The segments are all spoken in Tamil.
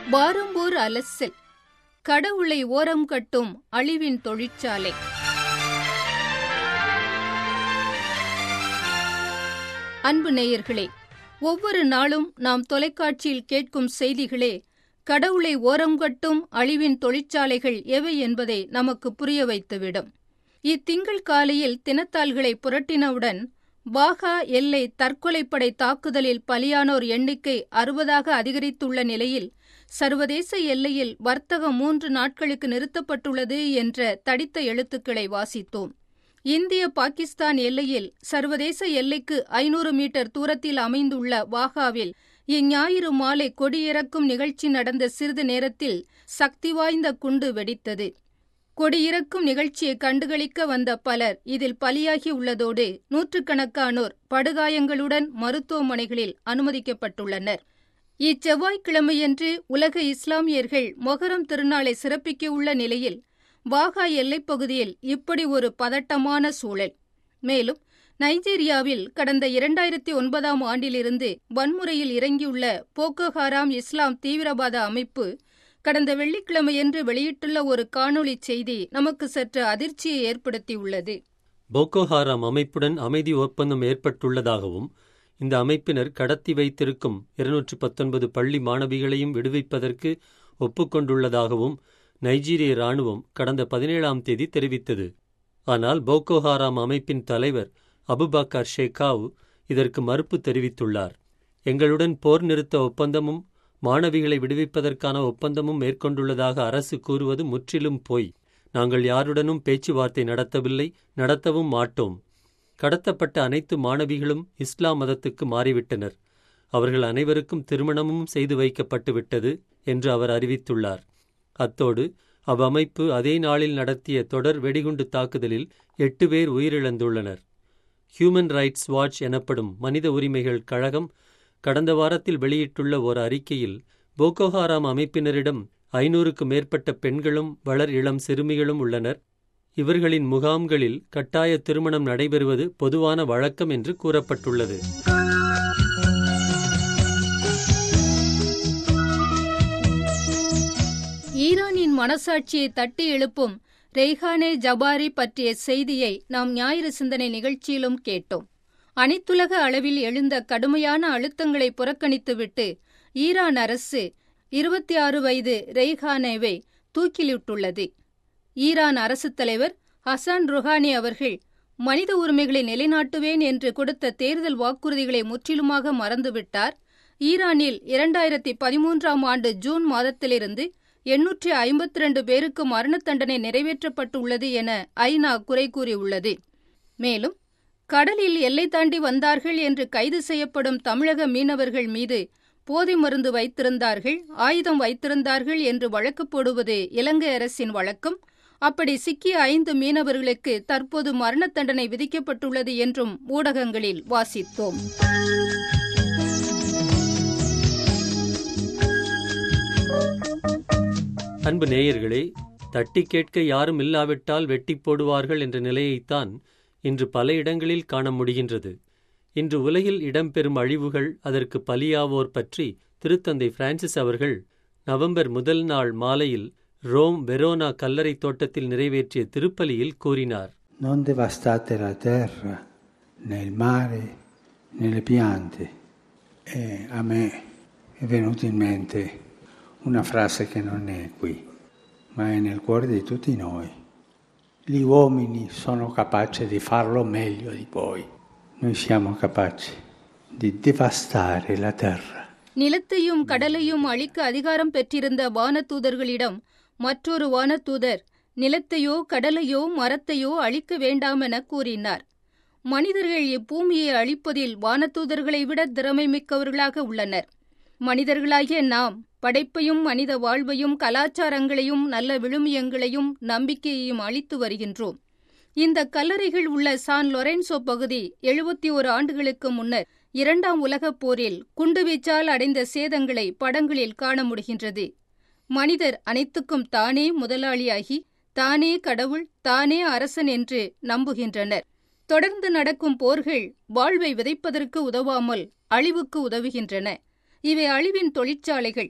வாரம்போர் அலசல் கடவுளை ஓரம் கட்டும் அழிவின் தொழிற்சாலை அன்பு நேயர்களே ஒவ்வொரு நாளும் நாம் தொலைக்காட்சியில் கேட்கும் செய்திகளே கடவுளை ஓரம் கட்டும் அழிவின் தொழிற்சாலைகள் எவை என்பதை நமக்கு புரிய வைத்துவிடும் இத்திங்கள் காலையில் தினத்தாள்களை புரட்டினவுடன் பாகா எல்லை தற்கொலைப்படை தாக்குதலில் பலியானோர் எண்ணிக்கை அறுபதாக அதிகரித்துள்ள நிலையில் சர்வதேச எல்லையில் வர்த்தகம் மூன்று நாட்களுக்கு நிறுத்தப்பட்டுள்ளது என்ற தடித்த எழுத்துக்களை வாசித்தோம் இந்திய பாகிஸ்தான் எல்லையில் சர்வதேச எல்லைக்கு ஐநூறு மீட்டர் தூரத்தில் அமைந்துள்ள வாகாவில் இஞ்ஞாயிறு மாலை கொடியிறக்கும் நிகழ்ச்சி நடந்த சிறிது நேரத்தில் சக்தி வாய்ந்த குண்டு வெடித்தது கொடியிறக்கும் நிகழ்ச்சியை கண்டுகளிக்க வந்த பலர் இதில் பலியாகி உள்ளதோடு நூற்றுக்கணக்கானோர் படுகாயங்களுடன் மருத்துவமனைகளில் அனுமதிக்கப்பட்டுள்ளனர் இச்செவ்வாய்க்கிழமையன்று உலக இஸ்லாமியர்கள் மொஹரம் திருநாளை சிறப்பிக்க உள்ள நிலையில் வாகா எல்லைப் பகுதியில் இப்படி ஒரு பதட்டமான சூழல் மேலும் நைஜீரியாவில் கடந்த இரண்டாயிரத்தி ஒன்பதாம் ஆண்டிலிருந்து வன்முறையில் இறங்கியுள்ள போக்கோ ஹராம் இஸ்லாம் தீவிரவாத அமைப்பு கடந்த வெள்ளிக்கிழமையன்று வெளியிட்டுள்ள ஒரு காணொளி செய்தி நமக்கு சற்று அதிர்ச்சியை ஏற்படுத்தியுள்ளது போக்கோ ஹாராம் அமைப்புடன் அமைதி ஒப்பந்தம் ஏற்பட்டுள்ளதாகவும் இந்த அமைப்பினர் கடத்தி வைத்திருக்கும் இருநூற்று பத்தொன்பது பள்ளி மாணவிகளையும் விடுவிப்பதற்கு ஒப்புக்கொண்டுள்ளதாகவும் நைஜீரிய ராணுவம் கடந்த பதினேழாம் தேதி தெரிவித்தது ஆனால் போக்கோ ஹாராம் அமைப்பின் தலைவர் அபுபக்கர் ஷேகாவ் இதற்கு மறுப்பு தெரிவித்துள்ளார் எங்களுடன் போர் நிறுத்த ஒப்பந்தமும் மாணவிகளை விடுவிப்பதற்கான ஒப்பந்தமும் மேற்கொண்டுள்ளதாக அரசு கூறுவது முற்றிலும் பொய் நாங்கள் யாருடனும் பேச்சுவார்த்தை நடத்தவில்லை நடத்தவும் மாட்டோம் கடத்தப்பட்ட அனைத்து மாணவிகளும் இஸ்லாம் மதத்துக்கு மாறிவிட்டனர் அவர்கள் அனைவருக்கும் திருமணமும் செய்து வைக்கப்பட்டு விட்டது என்று அவர் அறிவித்துள்ளார் அத்தோடு அவ்வமைப்பு அதே நாளில் நடத்திய தொடர் வெடிகுண்டு தாக்குதலில் எட்டு பேர் உயிரிழந்துள்ளனர் ஹியூமன் ரைட்ஸ் வாட்ச் எனப்படும் மனித உரிமைகள் கழகம் கடந்த வாரத்தில் வெளியிட்டுள்ள ஒரு அறிக்கையில் போகோஹாராம் அமைப்பினரிடம் ஐநூறுக்கு மேற்பட்ட பெண்களும் வளர் இளம் சிறுமிகளும் உள்ளனர் இவர்களின் முகாம்களில் கட்டாய திருமணம் நடைபெறுவது பொதுவான வழக்கம் என்று கூறப்பட்டுள்ளது ஈரானின் மனசாட்சியை தட்டி எழுப்பும் ரெய்ஹானே ஜபாரி பற்றிய செய்தியை நாம் ஞாயிறு சிந்தனை நிகழ்ச்சியிலும் கேட்டோம் அனைத்துலக அளவில் எழுந்த கடுமையான அழுத்தங்களை புறக்கணித்துவிட்டு ஈரான் அரசு இருபத்தி ஆறு வயது ரெய்ஹானேவை தூக்கிலிட்டுள்ளது ஈரான் அரசுத் தலைவர் ஹசான் ருஹானி அவர்கள் மனித உரிமைகளை நிலைநாட்டுவேன் என்று கொடுத்த தேர்தல் வாக்குறுதிகளை முற்றிலுமாக மறந்துவிட்டார் ஈரானில் இரண்டாயிரத்தி பதிமூன்றாம் ஆண்டு ஜூன் மாதத்திலிருந்து எண்ணூற்றி ஐம்பத்தி ரெண்டு பேருக்கு மரண தண்டனை நிறைவேற்றப்பட்டுள்ளது என ஐநா குறை கூறியுள்ளது மேலும் கடலில் எல்லை தாண்டி வந்தார்கள் என்று கைது செய்யப்படும் தமிழக மீனவர்கள் மீது போதை மருந்து வைத்திருந்தார்கள் ஆயுதம் வைத்திருந்தார்கள் என்று வழக்கு போடுவது இலங்கை அரசின் வழக்கம் அப்படி சிக்கிய ஐந்து மீனவர்களுக்கு தற்போது மரண தண்டனை விதிக்கப்பட்டுள்ளது என்றும் ஊடகங்களில் வாசித்தோம் அன்பு நேயர்களே தட்டி கேட்க யாரும் இல்லாவிட்டால் வெட்டி போடுவார்கள் என்ற நிலையைத்தான் இன்று பல இடங்களில் காண முடிகின்றது இன்று உலகில் இடம்பெறும் அழிவுகள் அதற்கு பலியாவோர் பற்றி திருத்தந்தை பிரான்சிஸ் அவர்கள் நவம்பர் முதல் நாள் மாலையில் ரோம் வெரோனா கல்லறை தோட்டத்தில் நிறைவேற்றிய திருப்பலியில் கூறினார் Non devastate la terra, né il mare, né le piante. E a me è venuta in mente una frase che non è qui, ma è nel cuore di tutti noi. Gli uomini sono capaci di farlo meglio di voi. Noi siamo capaci di devastare la terra. நிலத்தையும் கடலையும் அழிக்க அதிகாரம் பெற்றிருந்த வானதூதர்களிடம் மற்றொரு வானதூதர் நிலத்தையோ கடலையோ மரத்தையோ அழிக்க வேண்டாமென கூறினார் மனிதர்கள் இப்பூமியை அழிப்பதில் வானதூதர்களை விட திறமை மிக்கவர்களாக உள்ளனர் மனிதர்களாகிய நாம் படைப்பையும் மனித வாழ்வையும் கலாச்சாரங்களையும் நல்ல விழுமியங்களையும் நம்பிக்கையையும் அளித்து வருகின்றோம் இந்த கல்லறைகள் உள்ள சான் லொரென்சோ பகுதி எழுபத்தி ஓரு ஆண்டுகளுக்கு முன்னர் இரண்டாம் உலகப் போரில் குண்டுவீச்சால் அடைந்த சேதங்களை படங்களில் காண முடிகின்றது மனிதர் அனைத்துக்கும் தானே முதலாளியாகி தானே கடவுள் தானே அரசன் என்று நம்புகின்றனர் தொடர்ந்து நடக்கும் போர்கள் வாழ்வை விதைப்பதற்கு உதவாமல் அழிவுக்கு உதவுகின்றன இவை அழிவின் தொழிற்சாலைகள்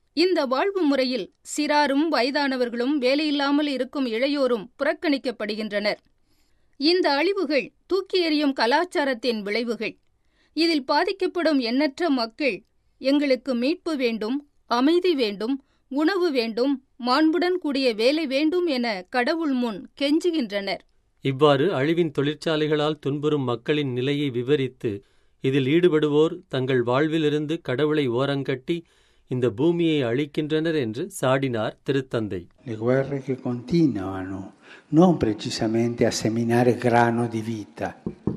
இந்த வாழ்வு முறையில் சிறாரும் வயதானவர்களும் வேலையில்லாமல் இருக்கும் இளையோரும் புறக்கணிக்கப்படுகின்றனர் இந்த அழிவுகள் தூக்கி எறியும் கலாச்சாரத்தின் விளைவுகள் இதில் பாதிக்கப்படும் எண்ணற்ற மக்கள் எங்களுக்கு மீட்பு வேண்டும் அமைதி வேண்டும் உணவு வேண்டும் மாண்புடன் கூடிய வேலை வேண்டும் என கடவுள் முன் கெஞ்சுகின்றனர் இவ்வாறு அழிவின் தொழிற்சாலைகளால் துன்புறும் மக்களின் நிலையை விவரித்து இதில் ஈடுபடுவோர் தங்கள் வாழ்விலிருந்து கடவுளை ஓரங்கட்டி இந்த பூமியை அழிக்கின்றனர் என்று சாடினார் திருத்தந்தை Le guerre che continuano, non precisamente a seminare grano di vita,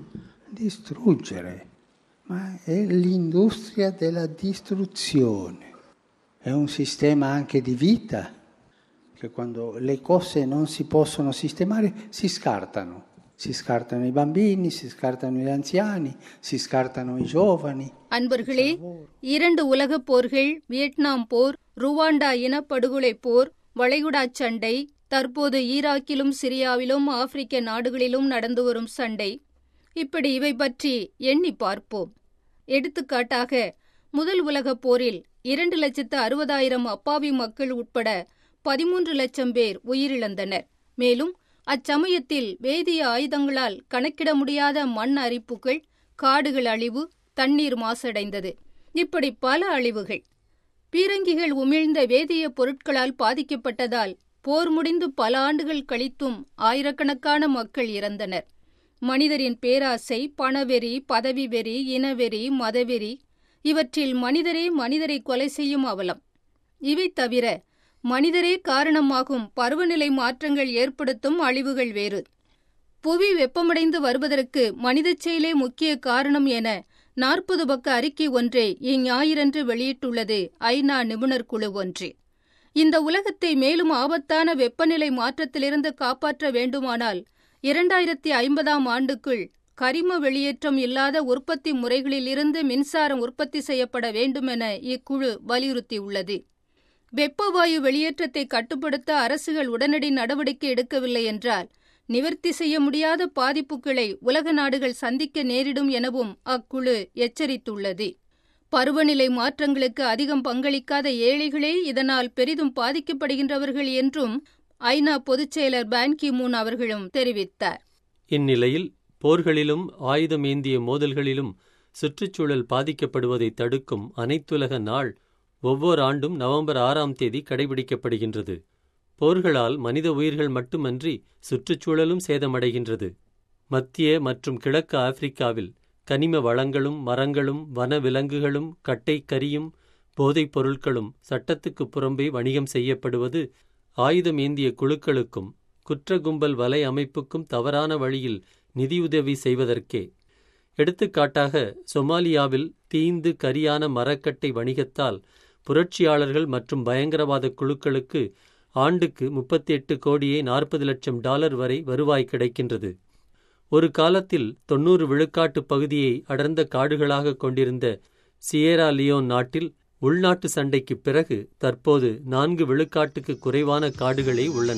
distruggere, ma è l'industria della distruzione. È un sistema anche di vita che quando le cose non si possono sistemare si scartano. Si scartano i bambini, si scartano gli anziani, si scartano i giovani. அன்பர்களே இரண்டு உலகப் போர்கள் வியட்நாம் போர் ருவாண்டா இனப்படுகொலை போர் வளைகுடா சண்டை தற்போது ஈராக்கிலும் சிரியாவிலும் ஆப்பிரிக்க நாடுகளிலும் நடந்து வரும் சண்டை இப்படி இவை பற்றி எண்ணி பார்ப்போம் எடுத்துக்காட்டாக முதல் உலகப் போரில் இரண்டு லட்சத்து அறுபதாயிரம் அப்பாவி மக்கள் உட்பட பதிமூன்று லட்சம் பேர் உயிரிழந்தனர் மேலும் அச்சமயத்தில் வேதிய ஆயுதங்களால் கணக்கிட முடியாத மண் அரிப்புகள் காடுகள் அழிவு தண்ணீர் மாசடைந்தது இப்படி பல அழிவுகள் பீரங்கிகள் உமிழ்ந்த வேதிய பொருட்களால் பாதிக்கப்பட்டதால் போர் முடிந்து பல ஆண்டுகள் கழித்தும் ஆயிரக்கணக்கான மக்கள் இறந்தனர் மனிதரின் பேராசை பணவெறி பதவி வெறி இனவெறி மதவெறி இவற்றில் மனிதரே மனிதரை கொலை செய்யும் அவலம் இவை தவிர மனிதரே காரணமாகும் பருவநிலை மாற்றங்கள் ஏற்படுத்தும் அழிவுகள் வேறு புவி வெப்பமடைந்து வருவதற்கு மனிதச் செயலே முக்கிய காரணம் என நாற்பது பக்க அறிக்கை ஒன்றை இஞ்ஞாயிறன்று வெளியிட்டுள்ளது ஐநா நிபுணர் குழு ஒன்று இந்த உலகத்தை மேலும் ஆபத்தான வெப்பநிலை மாற்றத்திலிருந்து காப்பாற்ற வேண்டுமானால் இரண்டாயிரத்தி ஐம்பதாம் ஆண்டுக்குள் கரிம வெளியேற்றம் இல்லாத உற்பத்தி முறைகளிலிருந்து மின்சாரம் உற்பத்தி செய்யப்பட வேண்டுமென இக்குழு வலியுறுத்தியுள்ளது வெப்பவாயு வெளியேற்றத்தை கட்டுப்படுத்த அரசுகள் உடனடி நடவடிக்கை எடுக்கவில்லை என்றால் நிவர்த்தி செய்ய முடியாத பாதிப்புகளை உலக நாடுகள் சந்திக்க நேரிடும் எனவும் அக்குழு எச்சரித்துள்ளது பருவநிலை மாற்றங்களுக்கு அதிகம் பங்களிக்காத ஏழைகளே இதனால் பெரிதும் பாதிக்கப்படுகின்றவர்கள் என்றும் ஐநா பொதுச் செயலர் பான் கி மூன் அவர்களும் தெரிவித்தார் இந்நிலையில் போர்களிலும் ஆயுதமேந்திய மோதல்களிலும் சுற்றுச்சூழல் பாதிக்கப்படுவதை தடுக்கும் அனைத்துலக நாள் ஒவ்வொரு ஆண்டும் நவம்பர் ஆறாம் தேதி கடைபிடிக்கப்படுகின்றது போர்களால் மனித உயிர்கள் மட்டுமன்றி சுற்றுச்சூழலும் சேதமடைகின்றது மத்திய மற்றும் கிழக்கு ஆப்பிரிக்காவில் கனிம வளங்களும் மரங்களும் வன விலங்குகளும் கட்டை கரியும் போதைப் பொருட்களும் சட்டத்துக்கு புறம்பே வணிகம் செய்யப்படுவது ஆயுதம் ஏந்திய குழுக்களுக்கும் குற்ற கும்பல் வலை அமைப்புக்கும் தவறான வழியில் நிதியுதவி செய்வதற்கே எடுத்துக்காட்டாக சொமாலியாவில் தீந்து கரியான மரக்கட்டை வணிகத்தால் புரட்சியாளர்கள் மற்றும் பயங்கரவாத குழுக்களுக்கு ஆண்டுக்கு முப்பத்தி எட்டு கோடியே நாற்பது லட்சம் டாலர் வரை வருவாய் கிடைக்கின்றது ஒரு காலத்தில் தொன்னூறு விழுக்காட்டு பகுதியை அடர்ந்த காடுகளாக கொண்டிருந்த சியேரா லியோன் நாட்டில் உள்நாட்டு சண்டைக்கு பிறகு தற்போது நான்கு விழுக்காட்டுக்கு குறைவான காடுகளே உள்ளன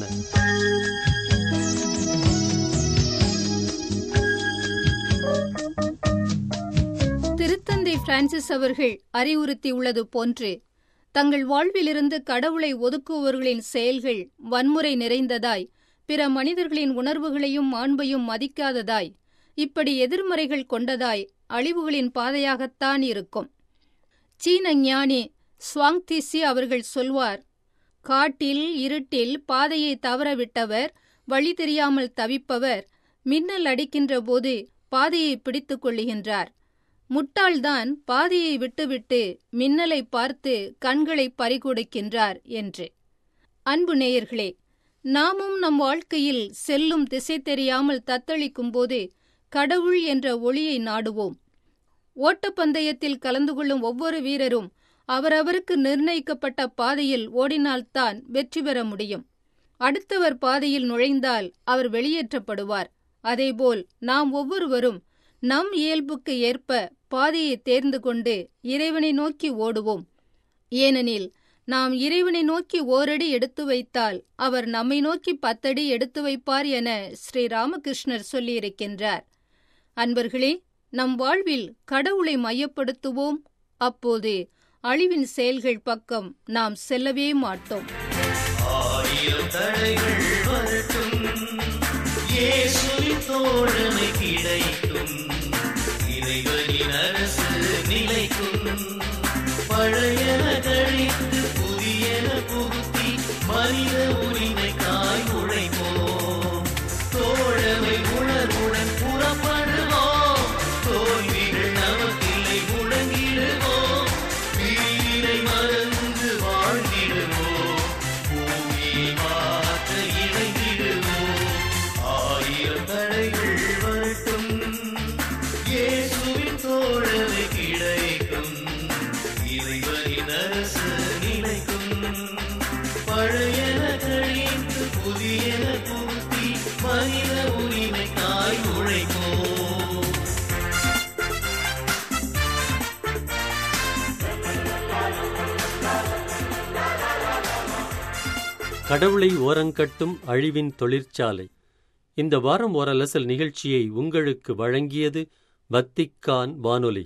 திருத்தந்தை பிரான்சிஸ் அவர்கள் அறிவுறுத்தியுள்ளது போன்று தங்கள் வாழ்விலிருந்து கடவுளை ஒதுக்குபவர்களின் செயல்கள் வன்முறை நிறைந்ததாய் பிற மனிதர்களின் உணர்வுகளையும் மாண்பையும் மதிக்காததாய் இப்படி எதிர்மறைகள் கொண்டதாய் அழிவுகளின் பாதையாகத்தான் இருக்கும் சீன ஞானி ஸ்வாங்திசி அவர்கள் சொல்வார் காட்டில் இருட்டில் பாதையை தவறவிட்டவர் வழி தெரியாமல் தவிப்பவர் மின்னல் அடிக்கின்ற போது பாதையை பிடித்துக் கொள்ளுகின்றார் முட்டாள்தான் பாதையை விட்டுவிட்டு மின்னலை பார்த்து கண்களை பறிகொடுக்கின்றார் என்று அன்பு நேயர்களே நாமும் நம் வாழ்க்கையில் செல்லும் திசை தெரியாமல் தத்தளிக்கும் போது கடவுள் என்ற ஒளியை நாடுவோம் ஓட்டப்பந்தயத்தில் கலந்து கொள்ளும் ஒவ்வொரு வீரரும் அவரவருக்கு நிர்ணயிக்கப்பட்ட பாதையில் ஓடினால்தான் வெற்றி பெற முடியும் அடுத்தவர் பாதையில் நுழைந்தால் அவர் வெளியேற்றப்படுவார் அதேபோல் நாம் ஒவ்வொருவரும் நம் இயல்புக்கு ஏற்ப பாதையை தேர்ந்து கொண்டு இறைவனை நோக்கி ஓடுவோம் ஏனெனில் நாம் இறைவனை நோக்கி ஓரடி எடுத்து வைத்தால் அவர் நம்மை நோக்கி பத்தடி எடுத்து வைப்பார் என ஸ்ரீ ராமகிருஷ்ணர் சொல்லியிருக்கின்றார் அன்பர்களே நம் வாழ்வில் கடவுளை மையப்படுத்துவோம் அப்போது அழிவின் செயல்கள் பக்கம் நாம் செல்லவே மாட்டோம் ஆயிரம் தடைகள் வரட்டும் இயேசுவின் தோழமை கிடைக்கும் இறைவனின் அரசு நிலைக்கும் பழையன கழித்து புதியன புகுத்தி மனித உரிமைக்காய் உழைப்போம் தோழமை உணர்வுடன் புறப்படுவோம் தோல்விகள் நமக்கில்லை முழங்கிடுவோம் வீரை மறந்து வாழ்ந்திடுவோம் பூமியை மாற்ற இணைந்திடுவோம் ஆயிரம் தடைகள் வரட்டும் இயேசுவின் தோழமை கிடைக்கும் இறைவனின் அரசு நிலைக்கும் பழையன கழித்து புதியன புகுத்தி மனித உரிமைக்காய் உழைப்போம் கடவுளை ஓரங்கட்டும் அழிவின் தொழிற்சாலை இந்த வாரம் ஓரலசல் நிகழ்ச்சியை உங்களுக்கு வழங்கியது வத்திக்கான் வானொலி